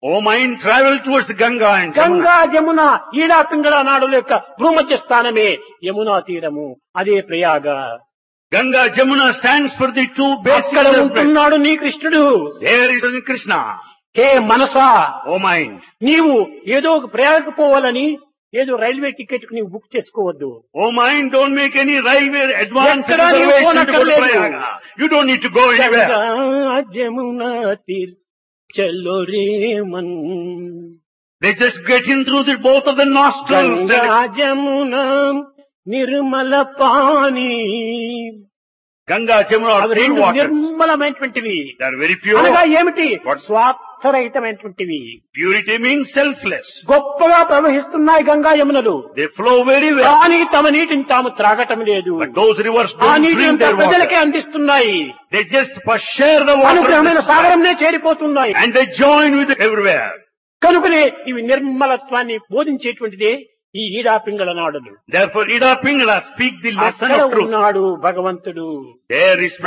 O mind, travel towards the Ganga and Ganga Jamuna. Jamuna ఈడా పింగళ నాడుల యొక్క భూమధ్య స్థానమే యమునా తీరము అదే Prayag Ganga Jamuna stands for the two basic అక్కడ elements. ఉంటున్నాడు నీ కృష్ణుడు There is Krishna. Hey Manasa O mind. నీవు ఏదో ఒక ప్రయాగకు పోవాలని ఏదో రైల్వే టికెట్ నీవు బుక్ చేసుకోవద్దు O mind, don't make any railway advance ఎక్కడా నీవు reservation to go to పోనక్కర్లేదు. Prayaga. You don't need to go anywhere. Ganga Jamuna తీర్ చలో రే మన్ They just get in through the both of the nostrils. Ganga and- Jamuna Nirmala pani Ganga, Jamuna are అవి clean రెండు water. నిర్మలమైనటువంటివి They are very pure. అనగా ఏమిటి What? స్వార్థరహితమైనటువంటివి Purity means selfless. గొప్పగా ప్రవహిస్తున్నాయి Ganga యమునలు They flow very well. కానీ తమ నీటిని తాము త్రాగటం లేదు But those rivers ఆ don't నీటిని drink అంతా their ప్రజలకే water. అందిస్తున్నాయి They just first share the water అనుగ్రహమైన in the sky. సాగరంనే చేరిపోతున్నాయి and they join with it everywhere. కనుకనే ఇవి నిర్మలత్వాన్ని బోధించేటువంటిదే ఈ ఈడా పింగళ నాడులు Therefore, Ida Pingala speak the lesson అక్కడ of truth. ఉన్నాడు భగవంతుడు There is